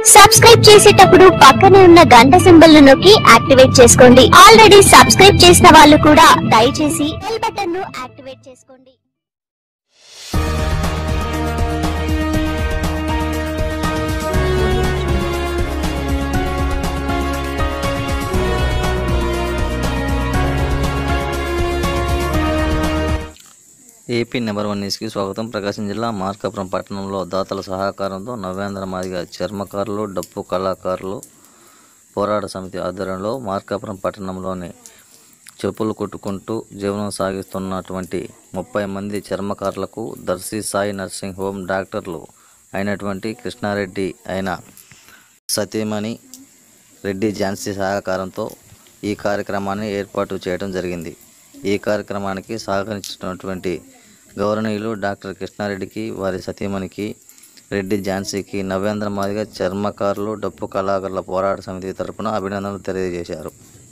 Subscribe చేసేటప్పుడు పక్కనే ఉన్న గంట సింబల్ ను నొక్కి యాక్టివేట్ చేసుకోండి ఆల్రెడీ సబ్స్క్రైబ్ చేసిన వాళ్ళు కూడా దయచేసి బెల్ బటన్ ను యాక్టివేట్ చేసుకోండి ఏపీ నెంబర్ వన్ న్యూస్కి స్వాగతం ప్రకాశం జిల్లా మార్కాపురం పట్టణంలో దాతల సహకారంతో నవ్యాంధ్ర మాదిగ చర్మకారులు డప్పు కళాకారులు పోరాట సమితి ఆధ్వర్యంలో మార్కాపురం పట్టణంలోని చెప్పులు కుట్టుకుంటూ జీవనం సాగిస్తున్నటువంటి ముప్పై మంది చర్మకారులకు దర్శి సాయి నర్సింగ్ హోమ్ డాక్టర్లు అయినటువంటి కృష్ణారెడ్డి అయిన సతీమణి రెడ్డి ఝాన్సీ సహకారంతో ఈ కార్యక్రమాన్ని ఏర్పాటు చేయడం జరిగింది ఈ కార్యక్రమానికి సహకరించినటువంటి గౌరవనీయులు డాక్టర్ కృష్ణారెడ్డికి వారి సతీమణికి రెడ్డి ఝాన్సీకి నవేంద్ర మాదిగ చర్మకారులు డప్పు కళాకారుల పోరాట సమితి తరపున అభినందనలు తెలియజేశారు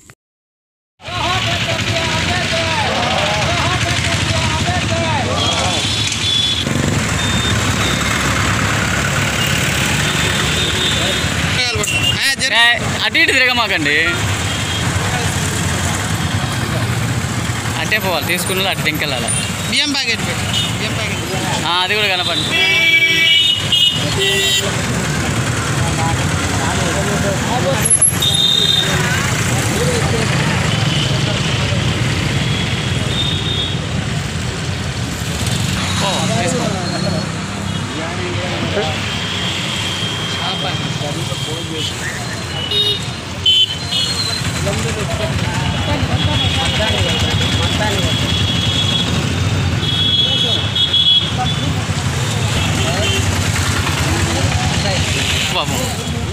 ఏ, అటు ఇటు తిరగమాకండి అట్టే పోవాలి తీసుకున్న అటు దింకెళ్ళాలి బియ్యం ప్యాకెట్ పెట్టు బియ్యం ప్యాకెట్ ఆ, అది కూడా కనపడి ఓ, తీసుకో. బాబు